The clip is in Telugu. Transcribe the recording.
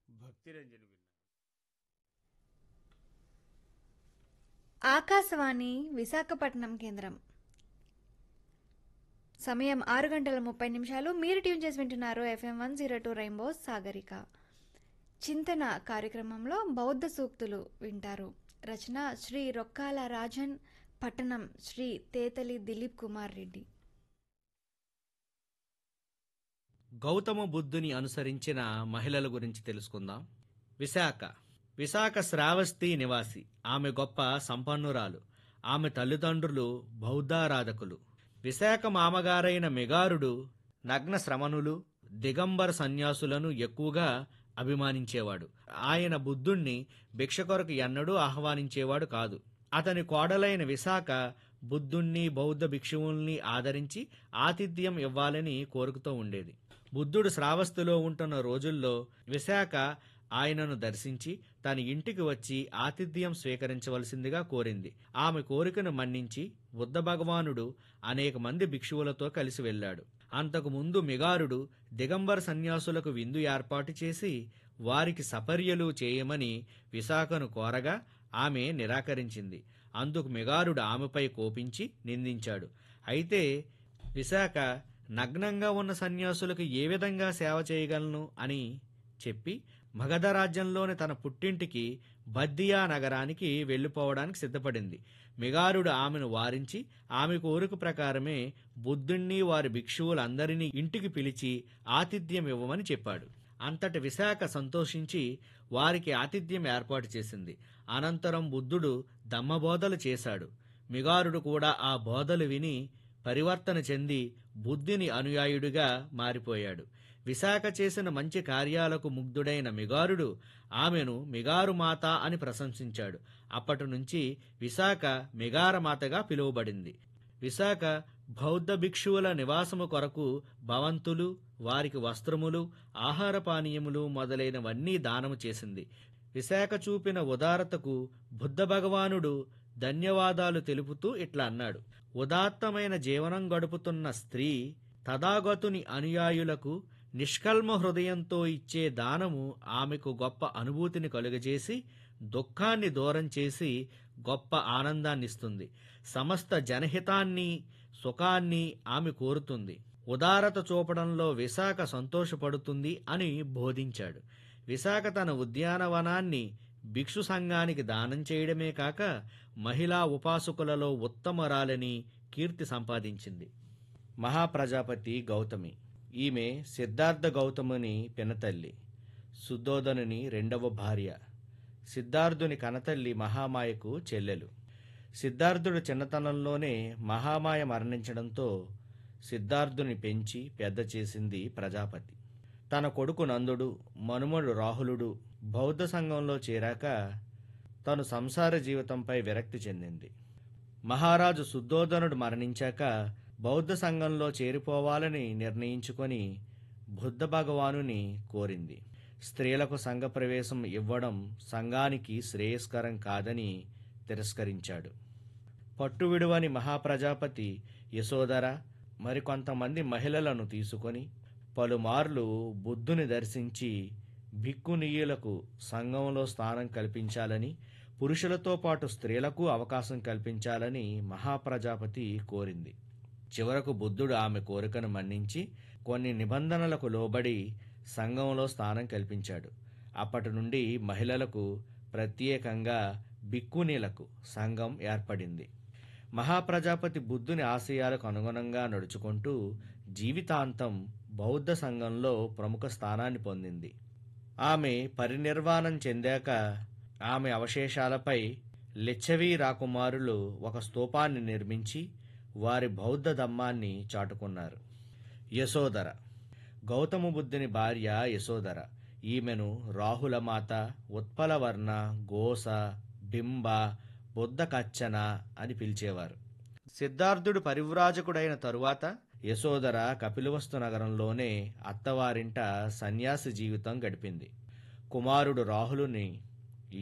భక్తిరంజని విన్నారు ఆకాశవాణి విశాఖపట్నం కేంద్రం సమయం ఆరు గంటల ముప్పై నిమిషాలు మీరు ట్యూన్ చేసి వింటున్నారు FM one zero two Rainbow Sagarika Chintana కార్యక్రమంలో బౌద్ధ సూక్తులు వింటారు రచన శ్రీ రొక్కాల రాజన్ పట్టణం శ్రీ తేతలి దిలీప్ కుమార్ రెడ్డి గౌతమ బుద్ధుని అనుసరించిన మహిళల గురించి తెలుసుకుందాం విశాఖ విశాఖ శ్రావస్తి నివాసి ఆమె గొప్ప సంపన్నురాలు ఆమె తల్లిదండ్రులు బౌద్ధారాధకులు విశాఖ మామగారైన మెగారుడు నగ్న శ్రమణులు దిగంబర సన్యాసులను ఎక్కువగా అభిమానించేవాడు ఆయన బుద్ధుణ్ణి భిక్ష కొరకు ఎన్నడూ ఆహ్వానించేవాడు కాదు అతని కోడలైన విశాఖ బుద్ధుణ్ణి బౌద్ధ భిక్షువుల్ని ఆదరించి ఆతిథ్యం ఇవ్వాలని కోరుకుతూ ఉండేది బుద్ధుడు శ్రావస్తులో ఉంటున్న రోజుల్లో విశాఖ ఆయనను దర్శించి తన ఇంటికి వచ్చి ఆతిథ్యం స్వీకరించవలసిందిగా కోరింది ఆమె కోరికను మన్నించి బుద్ధ భగవానుడు అనేక మంది భిక్షువులతో కలిసి వెళ్ళాడు అంతకు ముందు మిగారుడు దిగంబర సన్యాసులకు విందు ఏర్పాటు చేసి వారికి సపర్యలు చేయమని విశాఖను కోరగా ఆమె నిరాకరించింది అందుకు మిగారుడు ఆమెపై కోపించి నిందించాడు అయితే విశాఖ నగ్నంగా ఉన్న సన్యాసులకు ఏ విధంగా సేవ చేయగలను అని చెప్పి మగధ రాజ్యంలోని తన పుట్టింటికి బద్దియా నగరానికి వెళ్ళిపోవడానికి సిద్ధపడింది మిగారుడు ఆమెను వారించి ఆమె కోరిక ప్రకారమే బుద్ధుణ్ణి వారి భిక్షువులందరినీ ఇంటికి పిలిచి ఆతిథ్యం ఇవ్వమని చెప్పాడు అంతటి విశాఖ సంతోషించి వారికి ఆతిథ్యం ఏర్పాటు చేసింది అనంతరం బుద్ధుడు దమ్మబోధలు చేశాడు మిగారుడు కూడా ఆ బోధలు విని పరివర్తన చెంది బుద్ధుని అనుయాయుడిగా మారిపోయాడు విశాఖ చేసిన మంచి కార్యాలకు ముగ్ధుడైన మిగారుడు ఆమెను మిగారు మాత అని ప్రశంసించాడు అప్పటి నుంచి విశాఖ మిగారమాతగా పిలువబడింది విశాఖ బౌద్ధ భిక్షువుల నివాసము కొరకు భవంతులు వారికి వస్త్రములు ఆహార పానీయములు మొదలైనవన్నీ దానము చేసింది విశాఖ చూపిన ఉదారతకు బుద్ధ భగవానుడు ధన్యవాదాలు తెలుపుతూ ఇట్లా అన్నాడు ఉదాత్తమైన జీవనం గడుపుతున్న స్త్రీ తథాగతుని అనుయాయులకు నిష్కల్మ హృదయంతో ఇచ్చే దానము ఆమెకు గొప్ప అనుభూతిని కలుగజేసి దుఃఖాన్ని దూరం చేసి గొప్ప ఆనందాన్నిస్తుంది సమస్త జనహితాన్ని సుఖాన్ని ఆమె కోరుతుంది ఉదారత చూపడంలో విశాఖ సంతోషపడుతుంది అని బోధించాడు విశాఖ తన ఉద్యానవనాన్ని భిక్షు సంఘానికి దానం చేయడమే కాక మహిళా ఉపాసకులలో ఉత్తమరాలని కీర్తి సంపాదించింది మహాప్రజాపతి గౌతమి ఈమె సిద్ధార్థ గౌతముని పినతల్లి సుద్ధోధనుని రెండవ భార్య సిద్ధార్థుని కనతల్లి మహామాయకు చెల్లెలు సిద్ధార్థుడు చిన్నతనంలోనే మహామాయ మరణించడంతో సిద్ధార్థుని పెంచి పెద్ద చేసింది ప్రజాపతి తన కొడుకు నందుడు మనుమడు రాహులుడు బౌద్ధ సంఘంలో చేరాక తను సంసార జీవితంపై విరక్తి చెందింది మహారాజు శుద్ధోధనుడు మరణించాక బౌద్ధ సంఘంలో చేరిపోవాలని నిర్ణయించుకొని బుద్ధ భగవానుని కోరింది స్త్రీలకు సంఘ ప్రవేశం ఇవ్వడం సంఘానికి శ్రేయస్కరం కాదని తిరస్కరించాడు పట్టు విడువని మహాప్రజాపతి యశోదర మరికొంతమంది మహిళలను తీసుకొని పలుమార్లు బుద్ధుని దర్శించి భిక్కునీయులకు సంఘంలో స్థానం కల్పించాలని పురుషులతో పాటు స్త్రీలకు అవకాశం కల్పించాలని మహాప్రజాపతి కోరింది చివరకు బుద్ధుడు ఆమె కోరికను మన్నించి కొన్ని నిబంధనలకు లోబడి సంఘంలో స్థానం కల్పించాడు అప్పటి నుండి మహిళలకు ప్రత్యేకంగా బిక్కునీలకు సంఘం ఏర్పడింది మహాప్రజాపతి బుద్ధుని ఆశయాలకు అనుగుణంగా నడుచుకుంటూ జీవితాంతం బౌద్ధ సంఘంలో ప్రముఖ స్థానాన్ని పొందింది ఆమె పరినిర్వాణం చెందాక ఆమె అవశేషాలపై లిచ్చవీ రాకుమారులు ఒక స్తూపాన్ని నిర్మించి వారి బౌద్ధ ధమ్మాన్ని చాటుకున్నారు యశోదర గౌతమ బుద్ధుని భార్య యశోదర ఈమెను రాహులమాత ఉత్పలవర్ణ గోస బింబ బుద్ధ కచ్చన అని పిలిచేవారు సిద్ధార్థుడు పరివ్రాజకుడైన తరువాత యశోదర కపిలవస్తు నగరంలోనే అత్తవారింట సన్యాసి జీవితం గడిపింది కుమారుడు రాహులుని